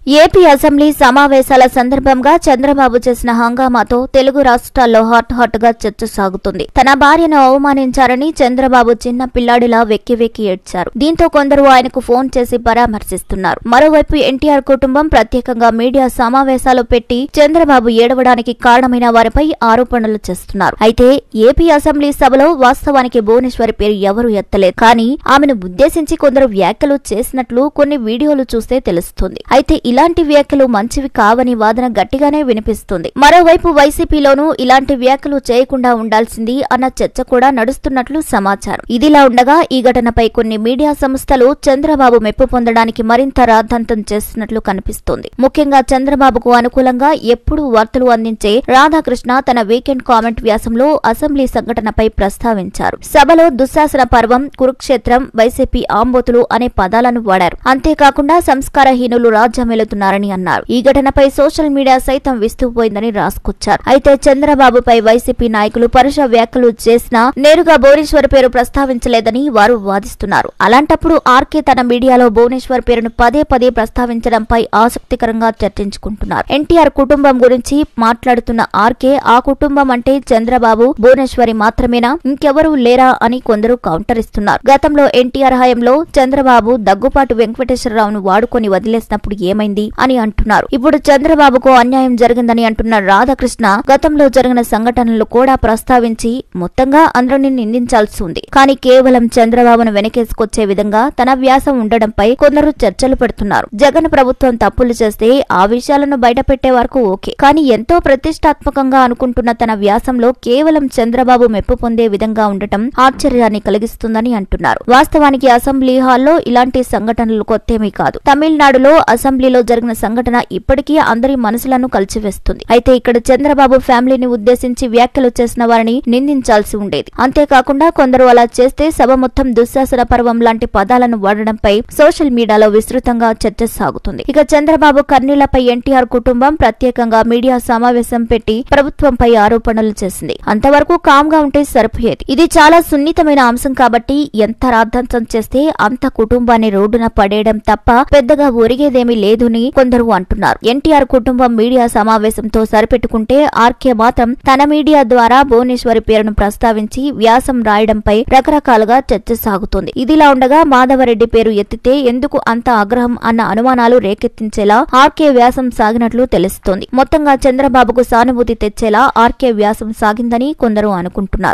AP assembly సమావేశాల సందర్భంగా చంద్రబాబు చేసిన హంగామాతో తెలుగు రాష్ట్రాల్లో హాట్ హాట్ గా చర్చ సాగుతుంది తన భార్యను అవమానించారని చంద్రబాబు చిన్న పిల్లాడిలా వెక్కి వెక్కి ఏడ్చారు దీంతో కొందరు ఆయనకు ఫోన్ చేసి పరామర్శిస్తున్నారు మరోవైపు ఎన్టీఆర్ కుటుంబం ప్రత్యేకంగా మీడియా సమావేశాలు పెట్టి చంద్రబాబు ఏడవడానికి కారణమైన వారిపై ఆరోపణలు చేస్తున్నారు అయితే ఏపీ అసెంబ్లీ సభలో వాస్తవానికి భువనేశ్వరి పేరు ఎవరు ఎత్తలేదు కానీ ఆమెను ఉద్దేశించి కొందరు వ్యాఖ్యలు చేసినట్లు కొన్ని వీడియోలు చూస్తే తెలుస్తుంది అయితే ఇలాంటి వ్యాఖ్యలు మంచివి కావని వాదన గట్టిగానే వినిపిస్తుంది మరోవైపు వైసీపీలోనూ ఇలాంటి వ్యాఖ్యలు చేయకుండా ఉండాల్సింది అన్న చర్చ కూడా నడుస్తున్నట్లు సమాచారం ఇదిలా ఉండగా ఈ ఘటనపై కొన్ని మీడియా సంస్థలు చంద్రబాబు మెప్పు పొందడానికి మరింత రాద్ధాంతం చేస్తున్నట్లు కనిపిస్తోంది ముఖ్యంగా చంద్రబాబుకు అనుకూలంగా ఎప్పుడూ వార్తలు అందించే రాధాకృష్ణ తన వీకెండ్ కామెంట్ వ్యాసంలో అసెంబ్లీ సంఘటనపై ప్రస్తావించారు సభలో దుశ్శాసన పర్వం కురుక్షేత్రం వైసీపీ ఆంబోతులు అనే పదాలను వాడారు అంతేకాకుండా సంస్కారహీనులు రాజ్యమెలుతున్నారని అన్నారు ఈ ఘటనపై సోషల్ మీడియా సైతం విస్తుపోయిందని రాసుకొచ్చారు అయితే చంద్రబాబుపై వైసీపీ నాయకులు పరుష వ్యాఖ్యలు చేసినా నేరుగా భువనేశ్వర్ పేరు ప్రస్తావించలేదని వారు వాదిస్తున్నారు అలాంటప్పుడు ఆర్కే తన మీడియాలో భువనేశ్వర్ పేరును పదే పదే ప్రస్తావించడంపై ఆసక్తికరంగా చర్చించుకుంటున్నారు ఎన్టీఆర్ కుటుంబం గురించి మాట్లాడుతున్న ఆర్కే ఆ కుటుంబం అంటే చంద్రబాబు భువనేశ్వరి మాత్రమేనా ఇంకెవరూ లేరా అని కొందరు కౌంటర్ ఇస్తున్నారు గతంలో ఎన్టీఆర్ హయాంలో చంద్రబాబు దగ్గుపాటు వెంకటేశ్వరరావును వాడుకొని వదిలేసినప్పుడు ఏమైంది అని అంటున్నారు ఇప్పుడు చంద్రబాబుకు అన్యాయం జరిగిందని అంటున్న రాధాకృష్ణ గతంలో జరిగిన సంఘటనలు కూడా ప్రస్తావించి మొత్తంగా అందరినీ నిందించాల్సి ఉంది కానీ కేవలం చంద్రబాబును వెనకేసుకొచ్చే విధంగా తన వ్యాసం ఉండడంపై కొందరు చర్చలు పెడుతున్నారు జగన్ ప్రభుత్వం తప్పులు చేస్తే ఆ విషయాలను బయటపెట్టే వరకు ఓకే కానీ ఎంతో ప్రతిష్టాత్మకంగా అనుకుంటున్న తన వ్యాసంలో కేవలం చంద్రబాబు మెప్పు పొందే విధంగా ఉండటం ఆశ్చర్యాన్ని కలిగిస్తుందని అంటున్నారు వాస్తవానికి అసెంబ్లీ హాల్లో ఇలాంటి సంఘటనలు కొత్తేమీ కాదు తమిళనాడులో అసెంబ్లీలో జరిగిన సంఘటన ఇప్పటికీ అందరి మనసులను కలిచివేస్తుంది అయితే ఇక్కడ చంద్రబాబు ఫ్యామిలీని ఉద్దేశించి వ్యాఖ్యలు చేసిన వారిని నిందించాల్సి ఉండేది అంతేకాకుండా కొందరు అలా చేస్తే సభ మొత్తం దుశ్శాసన పర్వం లాంటి పదాలను వాడడంపై సోషల్ మీడియాలో విస్తృతంగా చర్చ సాగుతుంది ఇక చంద్రబాబు కన్నీళ్లపై ఎన్టీఆర్ కుటుంబం ప్రత్యేకంగా మీడియా సమావేశం పెట్టి ప్రభుత్వంపై ఆరోపణలు చేసింది అంతవరకు కామ్ గా ఉంటే సరిపోయేది ఇది చాలా సున్నితమైన అంశం కాబట్టి ఎంత రాద్ధాంతం చేస్తే అంత కుటుంబాన్ని రోడ్డున పడేయడం తప్ప పెద్దగా ఒరిగేదేమీ లేదని కొందరు అంటున్నారు ఎన్టీఆర్ కుటుంబం మీడియా సమావేశంతో సరిపెట్టుకుంటే ఆర్కే మాత్రం తన మీడియా ద్వారా భువనేశ్వరి పేరును ప్రస్తావించి వ్యాసం రాయడంపై రకరకాలుగా చర్చ సాగుతోంది ఇదిలా ఉండగా మాధవరెడ్డి పేరు ఎత్తితే ఎందుకు అంత ఆగ్రహం అన్న అనుమానాలు రేకెత్తించేలా ఆర్కే వ్యాసం సాగినట్లు తెలుస్తోంది మొత్తంగా చంద్రబాబుకు సానుభూతి తెచ్చేలా ఆర్కే వ్యాసం సాగిందని కొందరు అనుకుంటున్నారు